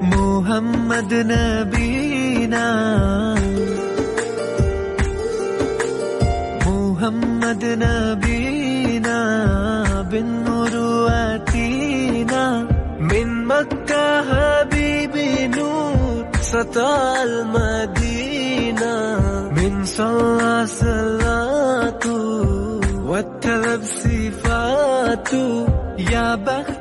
محمد نبينا محمد نبينا بالنور واتينا من مكة حبيبي نور سطع المدينة من صلى صلاته والتلب صفاته يا بخت